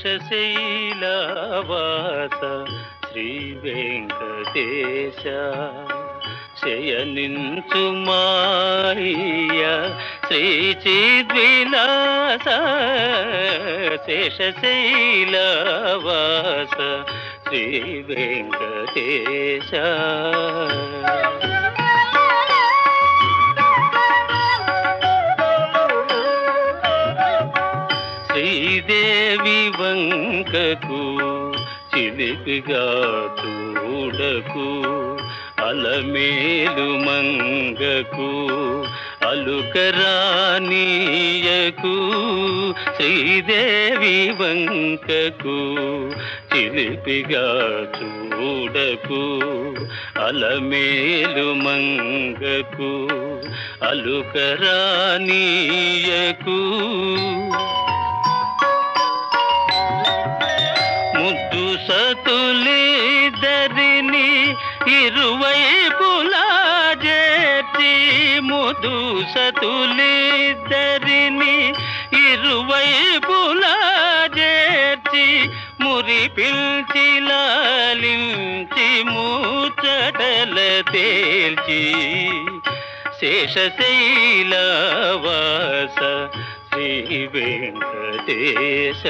శేషశైలవాస శ్రీ వెంకటేశ శయనించు మాయ శ్రీ చిద్విలాస శేషశైలవాస శ్రీ వెంకటేశ శ్రీదేవి వంకకు చిలిపిగా చూడకు అలమేలు మంగకు అలుకరానీయకు శ్రీదేవి వంకకు చిలిపిగా చూడకు అలమేలు మంగకు అలుకరానీయకు ముద్దు సతులిద్దరిని ఇరువైపులా చేర్చి ముద్దు సతులిద్దరిని ఇరువైపులా చేర్చి మురి పిల్చి లాలించి ముచ్చటల తేల్చి శేషశైలవాస శ్రీ వెంకటేశ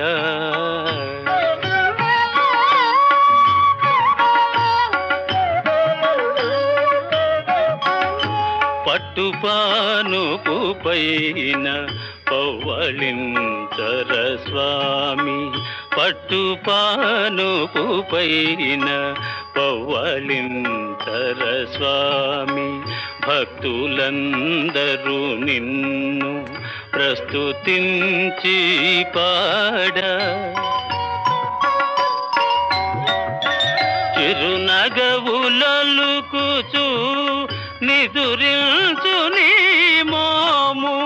పట్టుపానుపు పైన పవ్వళించర స్వామి పట్టుపానుపు పైన పవ్వళించర స్వామి భక్తులందరూ నిన్ను ప్రస్తుతించి పాడ చిరునగవులలుకుచు నిదురించు నీ మోము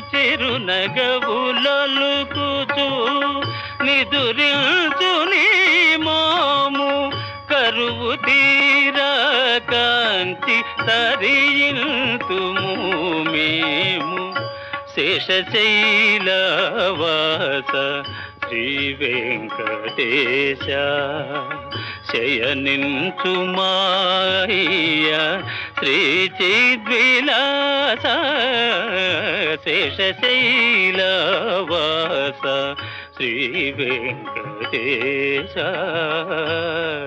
చిరునగవులలుకుచు నిదురించు నీ మోము కరువు తీరా కాంతి తరియింతుము మేము శేషశైలవాస శ్రీ వెంకటేశ శయనించు మాయ శ్రీ చిద్విలాస శేషశైలవాస శ్రీ వెంకటేశ